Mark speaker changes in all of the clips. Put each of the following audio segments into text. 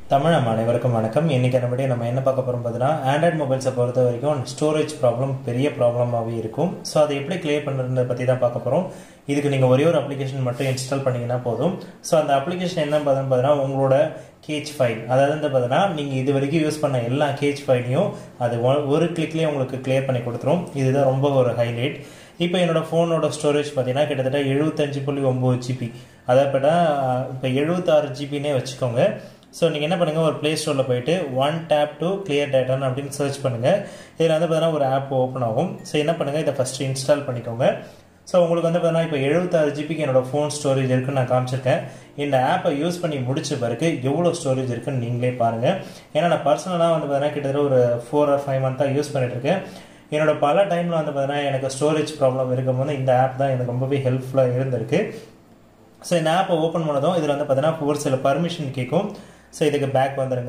Speaker 1: தமிழ் அனைவருக்கும் வணக்கம் இன்னைக்கு நம்ம நம்ம என்ன பார்க்க போகிறோம் பார்த்தீங்கன்னா ஆண்ட்ராய்ட் மொபைல்ஸை பொறுத்த வரைக்கும் ஸ்டோரேஜ் ப்ராப்ளம் பெரிய ப்ராப்ளமாகவே இருக்கும் ஸோ அதை எப்படி கிளியர் பண்ணுறதை பற்றி தான் பார்க்க போகிறோம் இதுக்கு நீங்கள் ஒரே ஒரு அப்ளிகேஷன் மட்டும் இன்ஸ்டால் பண்ணிங்கன்னா போதும் ஸோ அந்த அப்ளிகேஷன் என்ன பார்த்தீங்கன்னா பார்த்தீங்கன்னா உங்களோட கேச் ஃபைல் அதாவது வந்து பார்த்தீங்கன்னா நீங்கள் இது வரைக்கும் யூஸ் பண்ண எல்லா கேச் ஃபைலையும் அது ஒ- ஒரு கிளிக்லேயே உங்களுக்கு கிளியர் பண்ணி கொடுத்துரும் இதுதான் ரொம்ப ஒரு ஹைலைட் இப்போ என்னோட ஃபோனோட ஸ்டோரேஜ் பார்த்தீங்கன்னா கிட்டத்தட்ட எழுபத்தஞ்சு புள்ளி ஒம்பது ஜிபி அதாவது இப்போ எழுபத்தாறு ஜிபினே வச்சுக்கோங்க ஸோ நீங்கள் என்ன பண்ணுங்கள் ஒரு ப்ளே ஸ்டோரில் போயிட்டு ஒன் டேப் டு கிளியர் டேட்டான்னு அப்படின்னு சர்ச் பண்ணுங்கள் இதில் வந்து பார்த்தீங்கன்னா ஒரு ஆப் ஓப்பன் ஆகும் ஸோ என்ன பண்ணுங்கள் இதை ஃபஸ்ட்டு இன்ஸ்டால் பண்ணிக்கோங்க ஸோ உங்களுக்கு வந்து பார்த்தீங்கன்னா இப்போ எழுபத்தாறு ஜிபிக்கு என்னோட ஃபோன் ஸ்டோரேஜ் இருக்குன்னு நான் காமிச்சிருக்கேன் இந்த ஆப்பை யூஸ் பண்ணி முடிச்ச பிறகு எவ்வளோ ஸ்டோரேஜ் இருக்குன்னு நீங்களே பாருங்கள் ஏன்னா நான் பர்சனலாக வந்து பார்த்தீங்கன்னா கிட்டத்தட்ட ஒரு ஃபோர் ஆர் ஃபைவ் மந்த்தாக யூஸ் பண்ணிட்டு இருக்கேன் என்னோட பல டைமில் வந்து பார்த்தீங்கன்னா எனக்கு ஸ்டோரேஜ் ப்ராப்ளம் இருக்கும்போது இந்த ஆப் தான் எனக்கு ரொம்பவே ஹெல்ப்ஃபுல்லாக இருந்திருக்கு ஸோ இந்த ஆப்பை ஓப்பன் பண்ணதும் இதில் வந்து பார்த்தீங்கன்னா ஒரு சில பர்மிஷன் கேட்கும் ஸோ இதுக்கு பேக் வந்துடுங்க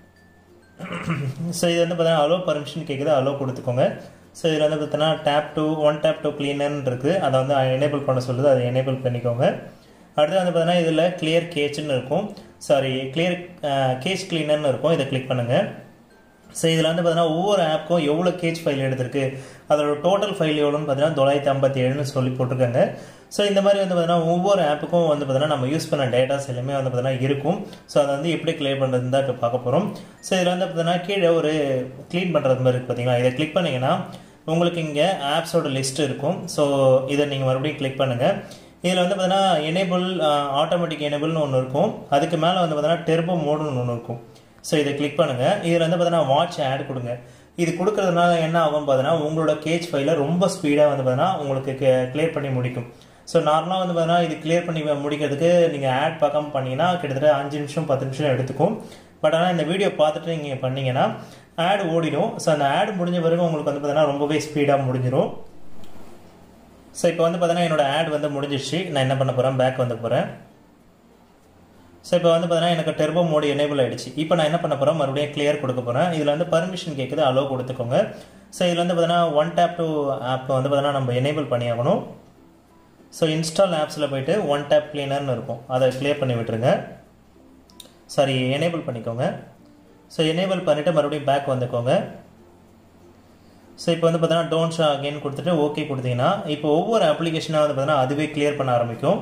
Speaker 1: ஸோ இது வந்து பார்த்தீங்கன்னா அலோ பர்மிஷன் கேட்குது அலோ கொடுத்துக்கோங்க ஸோ இதில் வந்து பார்த்தீங்கன்னா tap to one tap to கிளீனர்னு இருக்குது அதை வந்து எனேபிள் பண்ண சொல்லுது அதை எனேபிள் பண்ணிக்கோங்க அடுத்து வந்து பார்த்தீங்கன்னா இதில் கிளியர் கேச்சுன்னு இருக்கும் சாரி கிளியர் கேச் கிளீனர்னு இருக்கும் இதை கிளிக் பண்ணுங்கள் ஸோ இதில் வந்து பார்த்தீங்கன்னா ஒவ்வொரு ஆப்புக்கும் எவ்வளோ கேச் ஃபைல் எடுத்திருக்கு அதோட டோட்டல் ஃபைல் எவ்வளோன்னு பார்த்தீங்கன்னா தொள்ளாயிரத்தி ஐம்பத்தி ஏழுன்னு சொல்லி போட்டிருக்காங்க ஸோ இந்த மாதிரி வந்து பார்த்தீங்கன்னா ஒவ்வொரு ஆப்புக்கும் வந்து பார்த்தீங்கன்னா நம்ம யூஸ் பண்ண டேட்டாஸ் எல்லாமே வந்து பார்த்தீங்கன்னா இருக்கும் ஸோ அதை வந்து எப்படி கிளியர் பண்ணுறதுன்னு தான் இப்போ பார்க்க போகிறோம் ஸோ இதில் வந்து பார்த்தீங்கன்னா கீழே ஒரு க்ளீன் பண்ணுறது மாதிரி இருக்கு பார்த்தீங்களா இதை கிளிக் பண்ணிங்கன்னா உங்களுக்கு இங்கே ஆப்ஸோட லிஸ்ட் இருக்கும் ஸோ இதை நீங்கள் மறுபடியும் கிளிக் பண்ணுங்கள் இதில் வந்து பார்த்தீங்கன்னா எனேபிள் ஆட்டோமேட்டிக் எனேபிள்னு ஒன்று இருக்கும் அதுக்கு மேலே வந்து பார்த்தீங்கன்னா டெர்போ மோடுன்னு ஒன்று இருக்கும் ஸோ இதை கிளிக் பண்ணுங்கள் இதில் வந்து பார்த்தீங்கன்னா வாட்ச் ஆட் கொடுங்க இது கொடுக்கறதுனால என்ன ஆகும் பார்த்தீங்கன்னா உங்களோட கேஜ் ஃபைலை ரொம்ப ஸ்பீடாக வந்து பார்த்தீங்கன்னா உங்களுக்கு கிளியர் பண்ணி முடிக்கும் ஸோ நார்மலாக வந்து பார்த்தீங்கன்னா இது கிளியர் பண்ணி முடிக்கிறதுக்கு நீங்கள் ஆட் பார்க்காம பண்ணீங்கன்னா கிட்டத்தட்ட அஞ்சு நிமிஷம் பத்து நிமிஷம் எடுத்துக்கும் பட் ஆனால் இந்த வீடியோ பார்த்துட்டு நீங்கள் பண்ணீங்கன்னா ஆட் ஓடிடும் ஸோ அந்த ஆட் முடிஞ்ச பிறகு உங்களுக்கு வந்து பார்த்தீங்கன்னா ரொம்பவே ஸ்பீடாக முடிஞ்சிடும் ஸோ இப்போ வந்து பார்த்தீங்கன்னா என்னோட ஆட் வந்து முடிஞ்சிடுச்சு நான் என்ன பண்ண போகிறேன் பேக் வந்து போகிறேன் ஸோ இப்போ வந்து பார்த்தீங்கன்னா எனக்கு டெர்போ மோடு எனேபிள் ஆயிடுச்சு இப்போ நான் என்ன பண்ண போகிறேன் மறுபடியும் கிளியர் கொடுக்க போகிறேன் இதில் வந்து பர்மிஷன் கேட்குது அலோ கொடுத்துக்கோங்க ஸோ இதில் வந்து பார்த்தீங்கன்னா ஒன் டேப் டு ஆப் வந்து பார்த்தீங்கன்னா நம்ம எனேபிள் பண்ணியாகணும் ஸோ இன்ஸ்டால் ஆப்ஸில் போயிட்டு ஒன் டேப் கிளீனர்னு இருக்கும் அதை கிளியர் பண்ணி விட்டுருங்க சாரி எனேபிள் பண்ணிக்கோங்க ஸோ எனேபிள் பண்ணிவிட்டு மறுபடியும் பேக் வந்துக்கோங்க ஸோ இப்போ வந்து பார்த்தீங்கன்னா டோன்ட் ஷோ அகைன் கொடுத்துட்டு ஓகே கொடுத்தீங்கன்னா இப்போ ஒவ்வொரு அப்ளிகேஷனாக வந்து பார்த்தீங்கன்னா அதுவே கிளியர் பண்ண ஆரம்பிக்கும்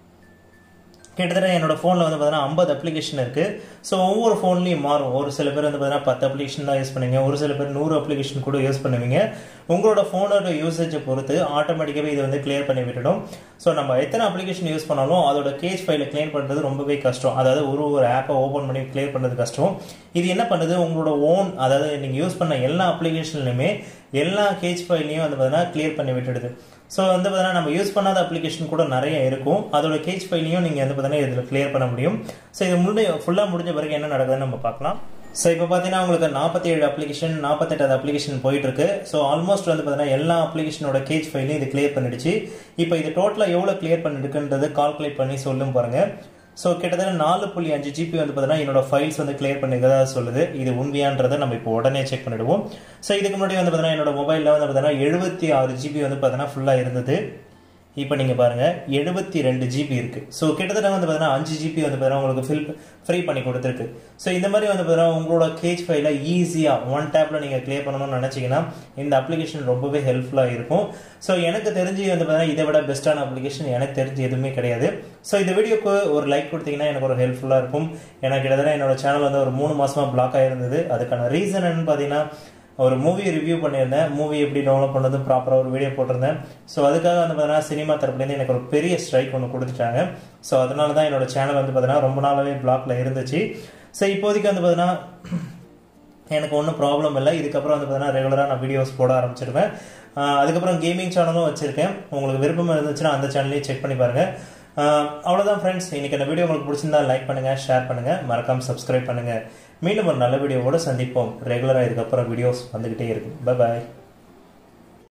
Speaker 1: கிட்டத்தட்ட என்னோட ஃபோனில் வந்து பார்த்தீங்கன்னா ஐம்பது அப்ளிகேஷன் இருக்குது ஸோ ஒவ்வொரு ஃபோன்லையும் மாறும் ஒரு சில பேர் வந்து பார்த்தீங்கன்னா பத்து அப்ளிகேஷன் தான் யூஸ் பண்ணுவீங்க ஒரு சில பேர் நூறு அப்ளிகேஷன் கூட யூஸ் பண்ணுவீங்க உங்களோட ஃபோனோட யூசேஜை பொறுத்து ஆட்டோமேட்டிக்காகவே இது வந்து கிளியர் பண்ணி விட்டுடும் ஸோ நம்ம எத்தனை அப்ளிகேஷன் யூஸ் பண்ணாலும் அதோட கேஸ் ஃபைலை கிளியர் பண்ணுறது ரொம்பவே கஷ்டம் அதாவது ஒரு ஒரு ஆப்பை ஓப்பன் பண்ணி கிளியர் பண்ணுறது கஷ்டம் இது என்ன பண்ணுது உங்களோட ஓன் அதாவது நீங்கள் யூஸ் பண்ண எல்லா அப்ளிகேஷன்லையுமே எல்லா கேஜ் ஃபைலையும் வந்து பார்த்தீங்கன்னா கிளியர் பண்ணி விட்டுடுது ஸோ வந்து பார்த்தீங்கன்னா நம்ம யூஸ் பண்ணாத அப்ளிகேஷன் கூட நிறைய இருக்கும் அதோட கேஜ் ஃபைலையும் நீங்கள் வந்து பார்த்தீங்கன்னா இதில் கிளியர் பண்ண முடியும் ஸோ இது முடி ஃபுல்லாக முடிஞ்ச பிறகு என்ன நடக்குதுன்னு நம்ம பார்க்கலாம் ஸோ இப்போ பார்த்தீங்கன்னா உங்களுக்கு நாற்பத்தி ஏழு அப்ளிகேஷன் நாற்பத்தெட்டாவது அப்ளிகேஷன் போயிட்டு இருக்கு ஸோ ஆல்மோஸ்ட் வந்து பார்த்தீங்கன்னா எல்லா அப்ளிகேஷனோட கேஜ் ஃபைலையும் இது கிளியர் பண்ணிடுச்சு இப்போ இது டோட்டலாக எவ்வளோ கிளியர் பண்ணிருக்குன்றது கால்குலேட் பண்ணி சொல்லும் பாருங்க ஸோ கிட்டத்தட்ட நாலு புள்ளி அஞ்சு ஜிபி வந்து பார்த்தீங்கன்னா என்னோட ஃபைல்ஸ் வந்து கிளியர் பண்ணிருக்கதா சொல்லுது இது உண்மையான்றதை நம்ம இப்போ உடனே செக் பண்ணிடுவோம் ஸோ இதுக்கு முன்னாடி வந்து பார்த்தீங்கன்னா என்னோட மொபைலில் வந்து பார்த்தீங்கன்னா எழுபத்தி ஆறு ஜிபி வந்து பார்த்தீங்கன்னா ஃபுல்லாக இருந்தது இப்போ நீங்கள் பாருங்கள் எழுபத்தி ரெண்டு ஜிபி இருக்குது ஸோ கிட்டத்தட்ட வந்து பார்த்தீங்கன்னா அஞ்சு ஜிபி வந்து பார்த்தீங்கன்னா உங்களுக்கு ஃபில் ஃப்ரீ பண்ணி கொடுத்துருக்கு ஸோ இந்த மாதிரி வந்து பார்த்தீங்கன்னா உங்களோட கேஜ் ஃபைலை ஈஸியாக ஒன் டேப்பில் நீங்கள் க்ளியர் பண்ணணும்னு நினச்சிங்கன்னா இந்த அப்ளிகேஷன் ரொம்பவே ஹெல்ப்ஃபுல்லாக இருக்கும் ஸோ எனக்கு தெரிஞ்சு வந்து பார்த்தீங்கன்னா இதை விட பெஸ்ட்டான அப்ளிகேஷன் எனக்கு தெரிஞ்சு எதுவுமே கிடையாது ஸோ இந்த வீடியோக்கு ஒரு லைக் கொடுத்தீங்கன்னா எனக்கு ஒரு ஹெல்ப்ஃபுல்லாக இருக்கும் எனக்கு கிட்டத்தட்ட என்னோட சேனல் வந்து ஒரு மூணு மாசமாக பிளாக் ஆகிருந்தது அதுக்கான ரீசன் என்னன்னு பார்த்தீங்கன்னா ஒரு மூவி ரிவ்யூ பண்ணியிருந்தேன் மூவி எப்படி டெவலப் பண்ணுறது ப்ராப்பராக ஒரு வீடியோ போட்டிருந்தேன் ஸோ அதுக்காக வந்து பார்த்தீங்கன்னா சினிமா தரப்புலேருந்து எனக்கு ஒரு பெரிய ஸ்ட்ரைக் ஒன்று கொடுத்துட்டாங்க ஸோ அதனால தான் என்னோட சேனல் வந்து பார்த்தீங்கன்னா ரொம்ப நாளாகவே பிளாக்ல இருந்துச்சு ஸோ இப்போதைக்கு வந்து பார்த்தீங்கன்னா எனக்கு ஒன்றும் ப்ராப்ளம் இல்லை இதுக்கப்புறம் வந்து பார்த்தீங்கன்னா ரெகுலராக நான் வீடியோஸ் போட ஆரம்பிச்சிருவேன் ஆஹ் அதுக்கப்புறம் கேமிங் சேனலும் வச்சிருக்கேன் உங்களுக்கு விருப்பம் இருந்துச்சுன்னா அந்த சேனலையும் செக் பண்ணி பாருங்க ஆஹ் அவ்வளவுதான் ஃப்ரெண்ட்ஸ் இன்னைக்கு இந்த வீடியோ உங்களுக்கு பிடிச்சிருந்தா லைக் பண்ணுங்க ஷேர் பண்ணுங்க மறக்காம சப்ஸ்கிரைப் பண்ணுங்க மீண்டும் ஒரு நல்ல வீடியோவோட சந்திப்போம் ரெகுலராக இதுக்கப்புறம் வீடியோஸ் வந்துகிட்டே இருக்கும் பை பாய்